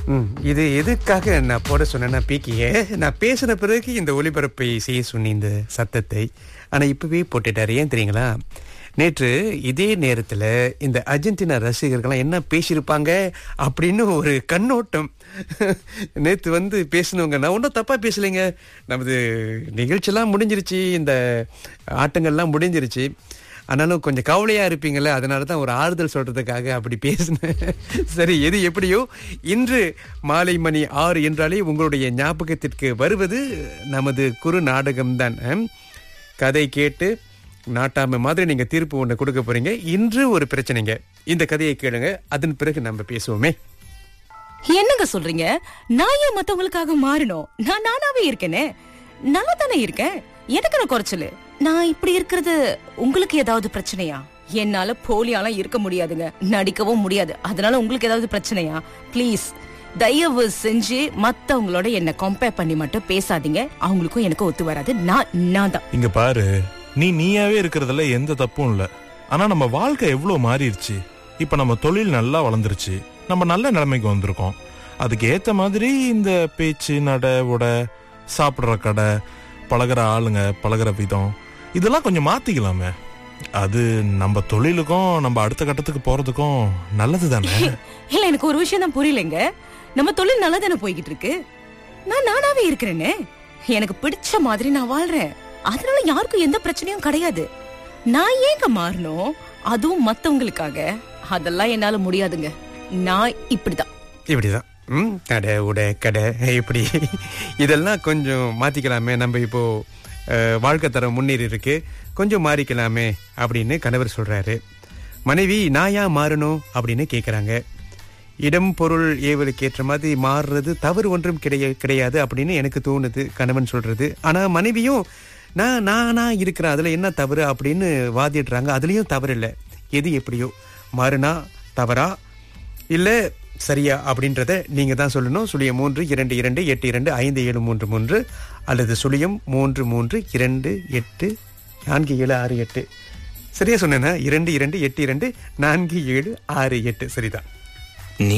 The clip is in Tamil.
ம் இது எதுக்காக நான் போட சொன்னேன்னா பீக்கிய நான் பேசின பிறகு இந்த ஒளிபரப்பை செய்ய சொன்னேன் இந்த சத்தத்தை ஆனா இப்பவே போட்டுட்டாரு ஏன் தெரியுங்களா நேற்று இதே நேரத்துல இந்த அர்ஜென்டினா ரசிகர்கள்லாம் என்ன பேசியிருப்பாங்க அப்படின்னு ஒரு கண்ணோட்டம் நேற்று வந்து பேசினவங்க நான் ஒன்றும் தப்பா பேசலைங்க நமது நிகழ்ச்சியெல்லாம் முடிஞ்சிருச்சு இந்த ஆட்டங்கள்லாம் முடிஞ்சிருச்சு ஆனாலும் கொஞ்சம் கவலையா இருப்பீங்கல்ல அதனால தான் ஒரு ஆறுதல் சொல்றதுக்காக அப்படி பேசினேன் சரி எது எப்படியோ இன்று மாலை மணி ஆறு என்றாலே உங்களுடைய ஞாபகத்திற்கு வருவது நமது குறு நாடகம்தான் அம். கதை கேட்டு நாட்டாமை மாதிரி நீங்க தீர்ப்பு ஒன்று கொடுக்க போறீங்க இன்று ஒரு பிரச்சனைங்க இந்த கதையை கேளுங்க அதன் பிறகு நம்ம பேசுவோமே என்னங்க சொல்றீங்க நான் ஏன் மத்தவங்களுக்காக மாறணும் நான் நானாவே இருக்கேனே நல்லா தானே இருக்கேன் எனக்கு நான் குறைச்சலு நான் இப்படி இருக்கிறது உங்களுக்கு ஏதாவது பிரச்சனையா என்னால போலியாலாம் இருக்க முடியாதுங்க நடிக்கவும் முடியாது அதனால உங்களுக்கு ஏதாவது பிரச்சனையா ப்ளீஸ் தயவு செஞ்சு மத்தவங்களோட என்ன கம்பேர் பண்ணி மட்டும் பேசாதீங்க அவங்களுக்கும் எனக்கு ஒத்து வராது நான் நான் தான் இங்க பாரு நீ நீயாவே இருக்கிறதுல எந்த தப்பும் இல்ல ஆனா நம்ம வாழ்க்கை எவ்வளவு மாறிடுச்சு இப்ப நம்ம தொழில் நல்லா வளர்ந்துருச்சு நம்ம நல்ல நிலைமைக்கு வந்திருக்கோம் அதுக்கு ஏத்த மாதிரி இந்த பேச்சு நட உட சாப்பிடுற கடை பழகுற ஆளுங்க பழகுற விதம் இதெல்லாம் கொஞ்சம் மாத்திக்கலாமே அது நம்ம தொழிலுக்கும் நம்ம அடுத்த கட்டத்துக்கு போறதுக்கும் நல்லது தானே இல்ல எனக்கு ஒரு விஷயம் தான் புரியலங்க நம்ம தொழில் நல்லா தானே போய்கிட்டு இருக்கு நான் நானாவே இருக்கிறேனே எனக்கு பிடிச்ச மாதிரி நான் வாழ்றேன் அதனால யாருக்கும் எந்த பிரச்சனையும் கிடையாது நான் ஏங்க மாறணும் அதுவும் மத்தவங்களுக்காக அதெல்லாம் என்னால முடியாதுங்க நான் இப்படிதான் இப்படிதான் ம் கடை உடை கடை இப்படி இதெல்லாம் கொஞ்சம் மாத்திக்கலாமே நம்ம இப்போ அஹ், வாழ்க்கை தரம் முன்னேறி இருக்கு கொஞ்சம் மாறிக்கலாமே அப்படின்னு கணவர் சொல்றாரு மனைவி நான் ஏன் மாறணும் அப்படின்னு கேக்குறாங்க இடம் பொருள் ஏவலுக்கு ஏற்ற மாதிரி மாறுறது தவறு ஒன்றும் கிடையா கிடையாது அப்படின்னு எனக்கு தோணுது கணவன் சொல்றது ஆனா மனைவியும் நான் நானா இருக்கிறேன் அதுல என்ன தவறு அப்படின்னு வாதிடுறாங்க அதுலயும் தவறு இல்லை எது எப்படியோ மாறுனா தவறா இல்ல சரியா அப்படின்றத நீங்க தான் சொல்லணும் சுழியம் மூன்று இரண்டு இரண்டு எட்டு இரண்டு ஐந்து ஏழு மூன்று மூன்று அல்லது சுழியம் மூன்று மூன்று இரண்டு எட்டு நான்கு ஏழு ஆறு எட்டு சரியா சொன்னேன்னா இரண்டு இரண்டு எட்டு இரண்டு நான்கு ஏழு ஆறு எட்டு சரிதான்